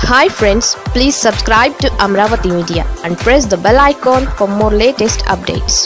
hi friends please subscribe to Amaravati media and press the bell icon for more latest updates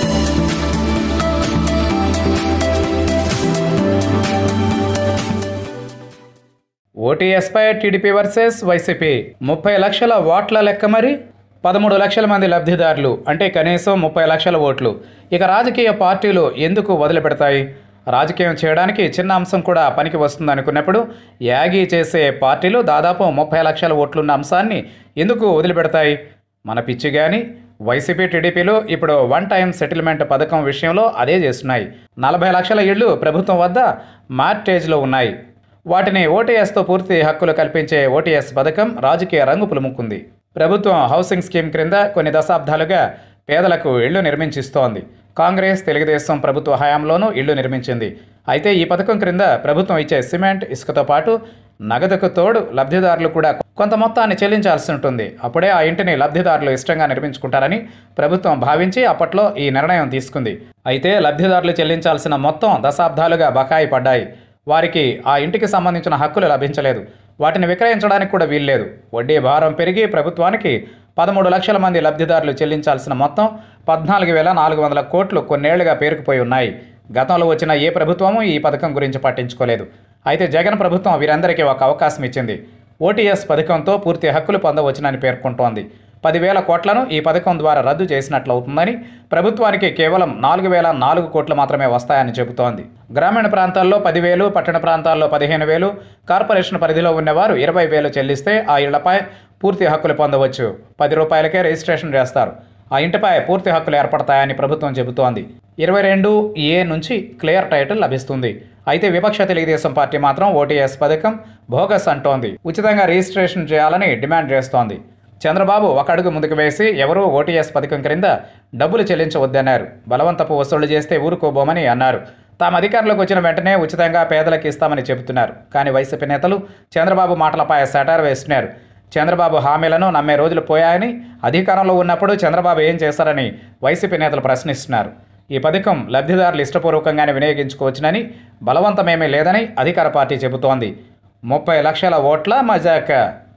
ఓటీఎస్పై TDP versus YCP ముప్పై లక్షల ఓట్ల లెక్క మరి పదమూడు లక్షల మంది లబ్ధిదారులు అంటే కనీసం ముప్పై లక్షల ఓట్లు ఇక రాజకీయ పార్టీలు ఎందుకు వదిలిపెడతాయి రాజకీయం చేయడానికి చిన్న అంశం కూడా పనికి వస్తుంది అనుకున్నప్పుడు యాగీ చేసే పార్టీలు దాదాపు ముప్పై లక్షల ఓట్లున్న అంశాన్ని ఎందుకు వదిలిపెడతాయి మన పిచ్చి కానీ వైసీపీ టీడీపీలు ఇప్పుడు వన్ టైం సెటిల్మెంట్ పథకం విషయంలో అదే చేస్తున్నాయి నలభై లక్షల ఇళ్లు ప్రభుత్వం వద్ద మార్టేజ్లో ఉన్నాయి వాటిని ఓటీఎస్తో పూర్తి హక్కులు కల్పించే ఓటీఎస్ పథకం రాజకీయ రంగు పులుముకుంది ప్రభుత్వం హౌసింగ్ స్కీమ్ క్రింద కొన్ని దశాబ్దాలుగా పేదలకు ఇళ్లు నిర్మించిస్తోంది కాంగ్రెస్ తెలుగుదేశం ప్రభుత్వ హయాంలోనూ ఇళ్లు నిర్మించింది అయితే ఈ పథకం క్రింద ప్రభుత్వం ఇచ్చే సిమెంట్ ఇసుకతో పాటు నగదుకు తోడు లబ్ధిదారులు కూడా కొంత మొత్తాన్ని చెల్లించాల్సి ఉంటుంది అప్పుడే ఆ ఇంటిని లబ్ధిదారులు ఇష్టంగా నిర్మించుకుంటారని ప్రభుత్వం భావించి అప్పట్లో ఈ నిర్ణయం తీసుకుంది అయితే లబ్ధిదారులు చెల్లించాల్సిన మొత్తం దశాబ్దాలుగా బకాయి పడ్డాయి వారికి ఆ ఇంటికి సంబంధించిన హక్కులు లభించలేదు వాటిని విక్రయించడానికి కూడా వీల్లేదు వడ్డీ భారం పెరిగి ప్రభుత్వానికి పదమూడు లక్షల మంది లబ్ధిదారులు చెల్లించాల్సిన మొత్తం పద్నాలుగు వేల నాలుగు వందల కోట్లు కొన్నేళ్లుగా పేరుకుపోయి ఉన్నాయి గతంలో వచ్చిన ఏ ప్రభుత్వమూ ఈ పథకం గురించి పట్టించుకోలేదు అయితే జగన్ ప్రభుత్వం వీరందరికీ ఒక అవకాశం ఇచ్చింది ఓటీఎస్ పథకంతో పూర్తి హక్కులు పొందవచ్చునని పేర్కొంటోంది పదివేల కోట్లను ఈ పథకం ద్వారా రద్దు చేసినట్లు అవుతుందని ప్రభుత్వానికి కేవలం నాలుగు వేల నాలుగు కోట్లు మాత్రమే వస్తాయని చెబుతోంది గ్రామీణ ప్రాంతాల్లో పదివేలు పట్టణ ప్రాంతాల్లో పదిహేను వేలు కార్పొరేషన్ పరిధిలో ఉన్నవారు ఇరవై వేలు చెల్లిస్తే ఆ ఇళ్లపై పూర్తి హక్కులు పొందవచ్చు పది రూపాయలకే రిజిస్ట్రేషన్ చేస్తారు ఆ ఇంటిపై పూర్తి హక్కులు ఏర్పడతాయని ప్రభుత్వం చెబుతోంది ఇరవై రెండు ఏ నుంచి క్లియర్ టైటిల్ లభిస్తుంది అయితే విపక్ష తెలుగుదేశం పార్టీ మాత్రం ఓటీఎస్ పథకం భోగస్ అంటోంది ఉచితంగా రిజిస్ట్రేషన్ చేయాలని డిమాండ్ చేస్తోంది చంద్రబాబు ఒక అడుగు ముందుకు వేసి ఎవరూ ఓటీఎస్ పథకం క్రింద డబ్బులు చెల్లించవద్దన్నారు బలవంతపు వసూళ్లు చేస్తే ఊరుకోబోమని అన్నారు తాము అధికారంలోకి వచ్చిన వెంటనే ఉచితంగా పేదలకు ఇస్తామని చెబుతున్నారు కానీ వైసీపీ నేతలు చంద్రబాబు మాటలపై సెటార్ వేస్తున్నారు చంద్రబాబు హామీలను నమ్మే రోజులు పోయాయని అధికారంలో ఉన్నప్పుడు చంద్రబాబు ఏం చేశారని వైసీపీ నేతలు ప్రశ్నిస్తున్నారు ఈ పథకం లబ్ధిదారులు ఇష్టపూర్వకంగానే వినియోగించుకోవచ్చునని బలవంతమేమీ లేదని అధికార పార్టీ చెబుతోంది ముప్పై లక్షల ఓట్ల మజాక